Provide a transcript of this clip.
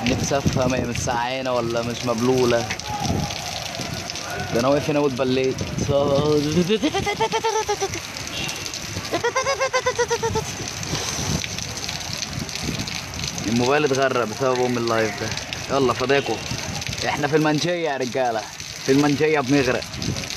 نفسي افهم هي مسعينه ولا مش مبلوله ده انا واقف هنا واتبليت الموبايل اتغرق بسبب ام اللايف ده يلا فداكم احنا في المنشيه يا رجاله في المنشيه بنغرق